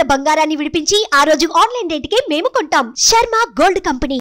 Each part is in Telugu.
బంగారాన్ని విడిపించి ఆ రోజు ఆన్లైన్ రేటుకే మేము కొంటాం శర్మ గోల్డ్ కంపెనీ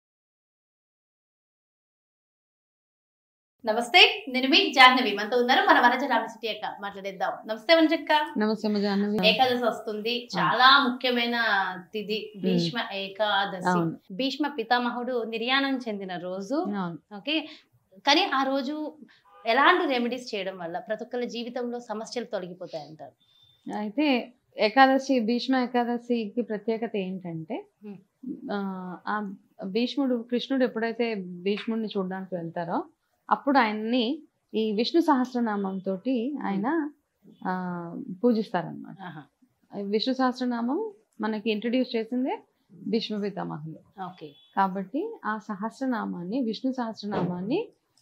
నమస్తే నేను మీ జాహ్నవి మనతో ఉన్నారు మన వనజ రామసిటీ అక్క మాట్లాడేద్దాం నమస్తే వనజక్క నమస్తే అమ్మ జాహ్నవి ఏకాదశి వస్తుంది చాలా ముఖ్యమైన తిథి భీష్మ ఏకాదశి అవును భీష్మ పితామహుడు నిర్యాణం చెందిన రోజు అవును ఓకే కానీ ఆ రోజు ఎలాంటి రెమెడీస్ చేయడం వల్ల ప్రతి ఒక్కరి జీవితంలో సమస్యలు తొలగిపోతాయి అంటారు అయితే ఏకాదశి భీష్మ ఏకాదశికి ప్రత్యేకత ఏంటంటే Hmm. ఆ, ఆ భీష్ముడు కృష్ణుడు ఎప్పుడైతే భీష్ముడిని చూడడానికి వెళ్తారో అప్పుడు ఆయన్ని ఈ విష్ణు సహస్రనామం తోటి ఆయన ఆ, పూజిస్తారనమాట విష్ణు సహస్రనామం మనకి ఇంట్రడ్యూస్ చేసిందే భీష్మ పితామహులు ఓకే కాబట్టి ఆ సహస్రనామాన్ని విష్ణు సహస్రనామాన్ని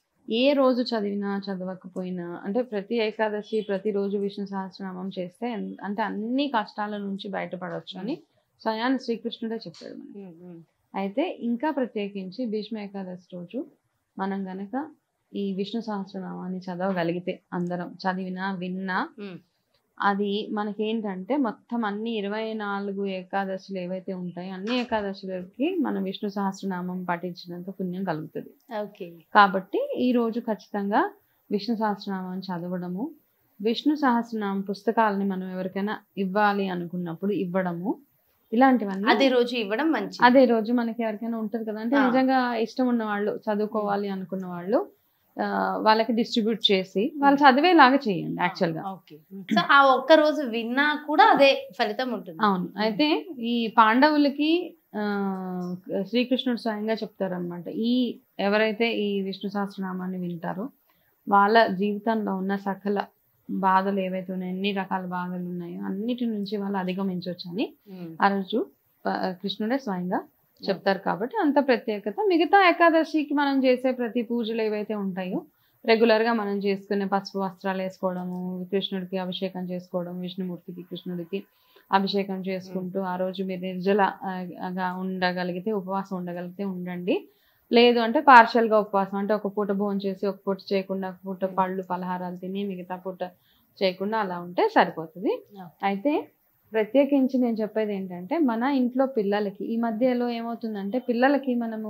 ఏ రోజు చదివినా చదవకపోయినా అంటే ప్రతి ఏకాదశి ప్రతిరోజు విష్ణు సహస్రనామం చేస్తే ఎన్- అంటే అన్ని కష్టాల నుంచి బయటపడవచ్చు అని స్వయాన్ని శ్రీకృష్ణుడే చెప్పాడు మనకి అయితే ఇంకా ప్రత్యేకించి భీష్మ ఏకాదశి రోజు మనం గనక ఈ విష్ణు సహస్రనామాన్ని చదవగలిగితే అందరం చదివినా విన్నా Hmm. అది మనకేంటంటే మొత్తం అన్ని ఇరవై నాలుగు ఏకాదశులు ఏవైతే ఉంటాయో అన్ని ఏకాదశులకి మనం విష్ణు సహస్రనామం పఠించినంత పుణ్యం కలుగుతుంది ఓకే కాబట్టి ఈ రోజు ఖచ్చితంగా విష్ణు సహస్రనామం చదవడము విష్ణు సహస్రనామం పుస్తకాలని మనం ఎవరికైనా ఇవ్వాలి అనుకున్నప్పుడు ఇవ్వడము ఇలాంటివన్నీ అదే రోజు ఇవ్వడం మంచిది అదే రోజు మనకి ఎవరికైనా ఉంటది కదా అంటే ఆ. నిజంగా ఇష్టం ఉన్న వాళ్ళు చదువుకోవాలి అనుకున్న వాళ్ళు ఆ, వాళ్ళకి డిస్ట్రిబ్యూట్ చేసి వాళ్ళు చదివేలాగా చేయండి యాక్చువల్ గా ఓకే సో ఆ ఒక్క రోజు విన్నా కూడా అదే ఫలితం ఉంటుంది అవును అయితే ఈ పాండవులకి ఆ, శ్రీకృష్ణుడు స్వయంగా చెప్తారనమాట ఈ ఎవరైతే ఈ విష్ణు సహస్రనామాన్ని వింటారో వాళ్ళ జీవితంలో ఉన్న సకల బాధలు ఏవైతే ఉన్నాయో ఎన్ని రకాల బాధలు ఉన్నాయో అన్నిటి నుంచి వాళ్ళు అధిగమించవచ్చు అని ఉమ్. ఆ రోజు ప- కృష్ణుడే స్వయంగా చెప్తారు కాబట్టి అంత ప్రత్యేకత మిగతా ఏకాదశికి మనం చేసే ప్రతి పూజలు ఏవైతే ఉంటాయో రెగ్యులర్ గా మనం చేసుకునే పసుపు వస్త్రాలు వేసుకోవడము కృష్ణుడికి అభిషేకం చేసుకోవడం విష్ణుమూర్తికి కృష్ణుడికి అభిషేకం చేసుకుంటూ ఆ రోజు మీరు నిర్జల ఆ, గా ఉండగలిగితే ఉపవాసం ఉండగలిగితే ఉండండి లేదు అంటే partial గా ఉపవాసం అంటే ఒక పూట భోజనం చేసి ఒక పూట చేయకుండా ఒక పూట పళ్ళు పలహారాలు తిని మిగతా పూట చేయకుండా అలా ఉంటే సరిపోతుంది అయితే ప్రత్యేకించి నేను చెప్పేది ఏంటంటే మన ఇంట్లో పిల్లలకి ఈ మధ్యలో ఏమవుతుందంటే పిల్లలకి మనము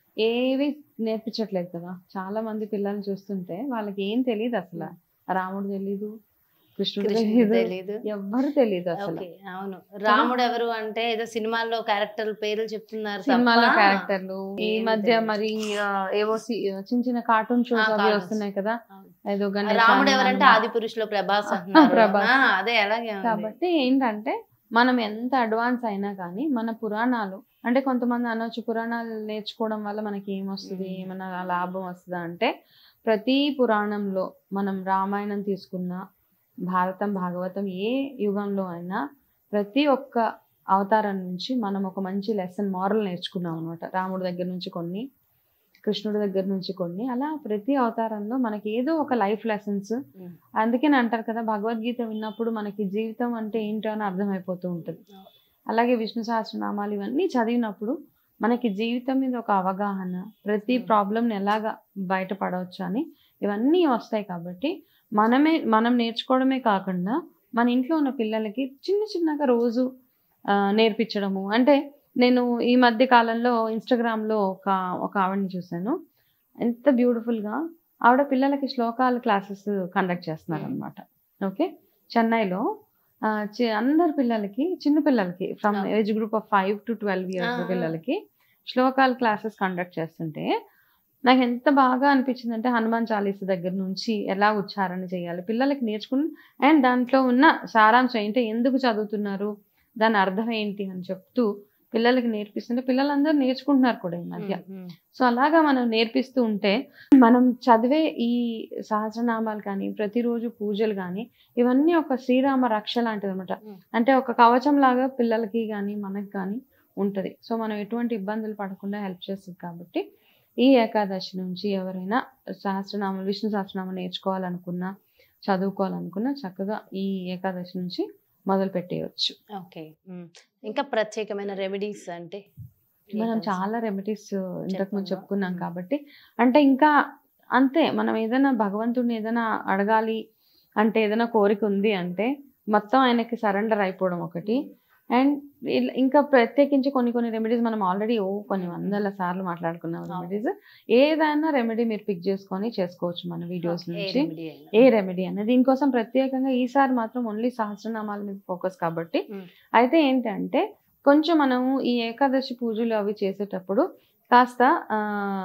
ఏవి నేర్పించట్లేదు కదా చాలా మంది పిల్లల్ని చూస్తుంటే వాళ్ళకి ఏం తెలియదు అసలు రాముడు తెలీదు కృష్ణుడు కృష్ణుడు తెలీదు తెలీదు ఎవ్వరు తెలియదు అసలు ఓకే అవును రాముడు ఎవరు అంటే ఏదో సినిమాల్లో క్యారెక్టర్ పేర్లు చెప్తున్నారు సినిమాలో తప్ప క్యారెక్టర్లు ఈ ఏం మధ్య తెలియదు. మరి ఆ, ఏవో సి- చిన్న చిన్న కార్టూన్ షోస్ అవి cartoons. వస్తున్నాయి కదా అవును. ఏదో గణేష్ రాముడు అని ఎవరంటే హనుమాన్. ఆది పురుషులో ప్రభాస్ అంటున్నారు ప్రభాస్. ఆ, అదే అలాగే ఉంది. కాబట్టి ఏంటంటే మనం ఎంత అడ్వాన్స్ అయినా కానీ మన పురాణాలు అంటే కొంతమంది అనొచ్చు పురాణాలు నేర్చుకోవడం వల్ల మనకి ఏమొస్తుంది మ్మ్. ఏమైనా లాభం వస్తుందా అంటే ప్రతి పురాణంలో మనం రామాయణం తీసుకున్న భారతం భాగవతం ఏ యుగంలో అయినా ప్రతి ఒక్క అవతారం నుంచి మనం ఒక మంచి లెసన్ మారల్ నేర్చుకున్నాం అనమాట రాముడి దగ్గర నుంచి కొన్ని కృష్ణుడి దగ్గర నుంచి కొన్ని అలా ప్రతి అవతారంలో మనకి ఏదో ఒక లైఫ్ లెసన్స్ ఉమ్. అందుకని అంటారు కదా భగవద్గీత విన్నప్పుడు మనకి జీవితం అంటే ఏంటో అని అర్థమైపోతూ ఉంటుంది అలాగే విష్ణు సహస్రనామాలు ఇవన్నీ చదివినప్పుడు మనకి జీవితం మీద ఒక అవగాహన ప్రతి Hmm. ప్రాబ్లమ్ని ఎలాగా బయటపడవచ్చు అని ఇవన్నీ వస్తాయి కాబట్టి మనమే మనం నేర్చుకోవడమే కాకుండా మన ఇంట్లో ఉన్న పిల్లలకి చిన్న చిన్నగా రోజు ఆ, నేర్పించడము అంటే నేను ఈ మధ్య కాలంలో ఇన్స్టాగ్రామ్లో ఒక ఒక ఆవిడని చూశాను ఎంత బ్యూటిఫుల్గా ఆవిడ పిల్లలకి శ్లోకాల క్లాసెస్ కండక్ట్ చేస్తున్నారు అనమాట ఓకే చెన్నైలో ఆ, చి- అందరు పిల్లలకి చిన్న పిల్లలకి ఫ్రమ్ అవును. Age group of five to twelve years ఆ, ఆ. పిల్లలకి శ్లోకాల క్లాసెస్ కండక్ట్ చేస్తుంటే నాకు ఎంత బాగా అనిపించింది అంటే హనుమాన్ చాలీస దగ్గర నుంచి ఎలా ఉచ్చారణ చేయాలి పిల్లలకి నేర్చుకుని అండ్ దాంట్లో ఉన్న సారాంశం ఏంటి ఎందుకు చదువుతున్నారు దాని అర్థం ఏంటి అని చెప్తూ పిల్లలకి నేర్పిస్తుంటే పిల్లలందరూ నేర్చుకుంటున్నారు కూడా ఈ మధ్య ఉమ్, ఉమ్. సో అలాగా మనం నేర్పిస్తూ ఉంటే మనం చదివే ఈ సహస్రనామాలు కానీ ప్రతిరోజు పూజలు కానీ ఇవన్నీ ఒక శ్రీరామ రక్ష లాంటిది అనమాట Mm. అంటే ఒక కవచం లాగా పిల్లలకి కానీ మనకి కానీ ఉంటుంది సో మనం ఎటువంటి ఇబ్బందులు పడకుండా హెల్ప్ చేస్తుంది కాబట్టి ఈ ఏకాదశి నుంచి ఎవరైనా సహస్రనామం విష్ణు సహస్రనామం నేర్చుకోవాలనుకున్నా చదువుకోవాలనుకున్నా చక్కగా ఈ ఏకాదశి నుంచి మొదలు పెట్టేయచ్చు ఓకే ఉమ్. ఇంకా ప్రత్యేకమైన రెమెడీస్ అంటే మనం ఏకాదశి. చాలా రెమెడీస్ ఇంతకు ముందు చెప్పుకున్నాం. చెప్పుకున్నాం మ్మ్. కాబట్టి అంటే ఇంకా అంతే మనం ఏదైనా భగవంతుడిని ఏదైనా అడగాలి అంటే ఏదైనా కోరిక ఉంది అంటే మొత్తం ఆయనకి సరెండర్ అయిపోవడం ఒకటి అండ్ ఇంకా ప్రత్యేకించి కొన్ని కొన్ని రెమెడీస్ మనం ఆల్రెడీ ఓ కొన్ని వందల సార్లు మాట్లాడుకున్నాం అవును. రెమెడీస్ ఏదైనా రెమెడీ మీరు పిక్ చేసుకొని చేసుకోవచ్చు మన వీడియోస్ ఏ నుంచి remedy అయినా. ఏ రెమెడీ అన్నది దీనికోసం ప్రత్యేకంగా ఈసారి మాత్రం ఓన్లీ సహస్రనామాల మీద ఫోకస్ కాబట్టి Mm. అయితే ఏంటంటే కొంచెం మనము ఈ ఏకాదశి పూజలు అవి చేసేటప్పుడు కాస్త ఆ,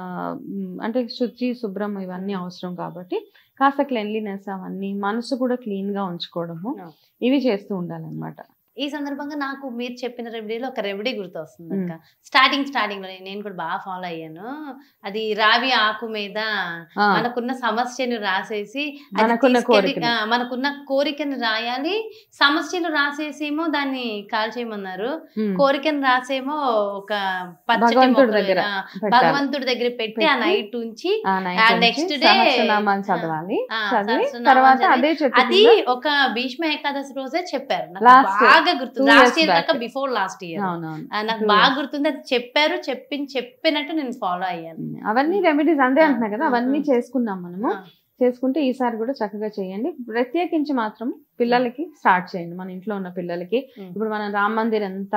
మ్, అంటే శుచి శుభ్రం ఇవన్నీ అవసరం కాబట్టి కాస్త క్లెన్లీనెస్ అవన్నీ మనసు కూడా క్లీన్ గా ఉంచుకోవడము Yeah. ఇవి చేస్తూ ఉండాలన్నమాట ఈ సందర్భంగా నాకు మీరు చెప్పిన రెమెడీలో ఒక రెమెడీ గుర్తు వస్తుంది మ్. అక్క స్టార్టింగ్ స్టార్టింగ్ లో నేను కూడా బాగా ఫాలో అయ్యాను అది రావి ఆకు మీద ఆ, మనకున్న సమస్యను రాసేసి అది మనకున్న తీసుకెళ్ళి- కోరికని. ఆ, మనకున్న కోరికను రాయాలి సమస్యలు రాసేసేమో దాన్ని కాల్ చేయమన్నారు మ్, కోరికను రాసేమో ఒక పచ్చటి భగవంతుడి మొక్కలు- దగ్గర ఆ, పెట్టాలి. భగవంతుడి దగ్గర పెట్టి ఆ పెట్టి, నైట్ ఉంచి ఆ night ఆ నుంచి next day- సహస్రనామాలు చదవాలి ఆ, చదివి సహస్రనామాలు తర్వాత చదివి, అదే చెట్టు అది కింద- ఒక భీష్మ ఏకాదశి రోజే చెప్పారు నాకు Last బాగా గుర్తు two last years year back. కాక బిఫోర్ లాస్ట్ ఇయర్ అవునవును నాకు Two బాగా years. గుర్తుంది అది చెప్పారు చెప్పి చెప్పినట్టు నేను ఫాలో అయ్యాను ఉమ్, అవన్నీ రెమెడీస్ అంతే ఆ, అంటున్నా కదా ఆ, అవన్నీ ఆ. చేసుకున్నాం మనము ఆ, చేసుకుంటే ఈసారి కూడా చక్కగా చేయండి ప్రత్యేకించి మాత్రం పిల్లలకి స్టార్ట్ చేయండి మన ఇంట్లో ఉన్న పిల్లలకి ఉమ్. ఇప్పుడు మన రామ మందిర్ ఎంత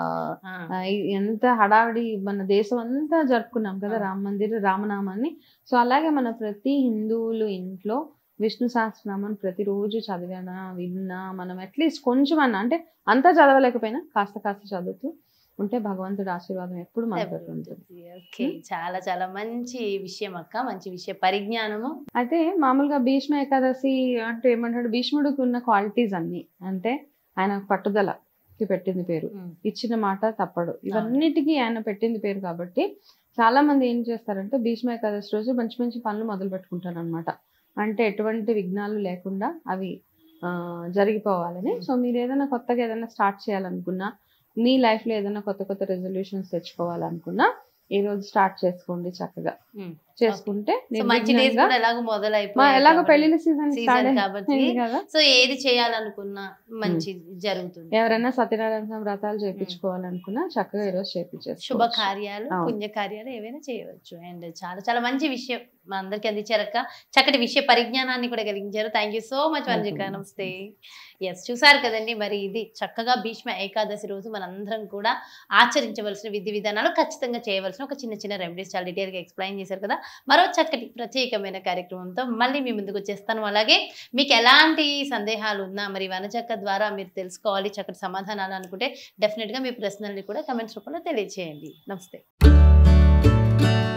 ఆ, ఆ, ఈ- ఎంత హడావిడి మన దేశం అంతా జరుపుకున్నాం కదా ఆ. రామ మందిర్ రామనామాన్ని సో అలాగే మన ప్రతి హిందువులు ఇంట్లో విష్ణు సహస్రనామాన్ని ప్రతిరోజు చదివినా విన్నా మనం అట్లీస్ట్ కొంచెం అన్న అంటే అంతా చదవలేకపోయినా కాస్త కాస్త చదువుతూ ఉంటే భగవంతుడి ఆశీర్వాదం ఎప్పుడు మన తోటి ఉంటుంది ఓకే చాలా చాలా మంచి విషయం అక్క మంచి విషయ పరిజ్ఞానము అయితే మామూలుగా భీష్మ ఏకాదశి అంటే ఏమంటాడు భీష్ముడికి ఉన్న క్వాలిటీస్ అన్ని అంటే ఆయన పట్టుదలకి పెట్టింది పేరు ఉమ్, ఇచ్చిన మాట తప్పడు ఇవన్నిటికీ ఆయన పెట్టింది పేరు కాబట్టి చాలా మంది ఏం చేస్తారంటే భీష్మ ఏకాదశి రోజు మంచి మంచి పనులు మొదలు పెట్టుకుంటారు అనమాట అంటే ఎటువంటి విఘ్నాలు లేకుండా అవి ఆ, జరిగిపోవాలని సో మీరు ఏదైనా కొత్తగా ఏదైనా స్టార్ట్ చేయాలనుకున్నా మీ లైఫ్ లో ఏదైనా కొత్త కొత్త రెజల్యూషన్స్ తెచ్చుకోవాలనుకున్నా ఈ రోజు స్టార్ట్ చేసుకోండి చక్కగా ఉమ్. చేసుకుంటే సో మంచి డేస్ నిర్విఘ్నంగా- కూడా ఎలాగో మా మొదలైపోయాయి ఎలాగో కాబట్టి. పెళ్లిళ్ళ సీజన్ Season స్టార్ట్ కాబట్టి అయింది కదా సో ఏది చేయాలనుకున్నా మంచి జరుగుతుంది ఎవరైనా సత్యనారాయణ వ్రతాలు చేయించుకోవాలనుకున్నా చక్కగా ఈ రోజు చేయించేసుకోవచ్చు శుభ కార్యాలు అవును. పుణ్య కార్యాలు ఏవైనా చేయవచ్చు అండ్ చాలా చాలా మంచి విషయం మా అందరికి అందించారక్క చక్కటి విషయ పరిజ్ఞానాన్ని కూడా కలిగించారు thank you so much Vanjika Welcome. నమస్తే ఎస్ చూసారు కదండి మరి ఇది చక్కగా భీష్మ ఏకాదశి రోజు మనందరం కూడా ఆచరించవలసిన విధి విధానాలు ఖచ్చితంగా చేయవలసిన ఒక చిన్న చిన్న రెమెడీస్ చాలా డీటెయిల్ గా ఎక్స్ప్లెయిన్ చేశారు కదా మరో చక్కటి ప్రత్యేకమైన కార్యక్రమంతో మళ్ళీ మీ ముందుకు వచ్చేస్తాను అలాగే మీకు ఎలాంటి సందేహాలు ఉన్నా మరి వనచక్క ద్వారా మీరు తెలుసుకోవాలి చక్కటి సమాధానాలు అనుకుంటే డెఫినెట్ గా మీ ప్రశ్నల్ని కూడా కమెంట్స్ రూపంలో తెలియజేయండి నమస్తే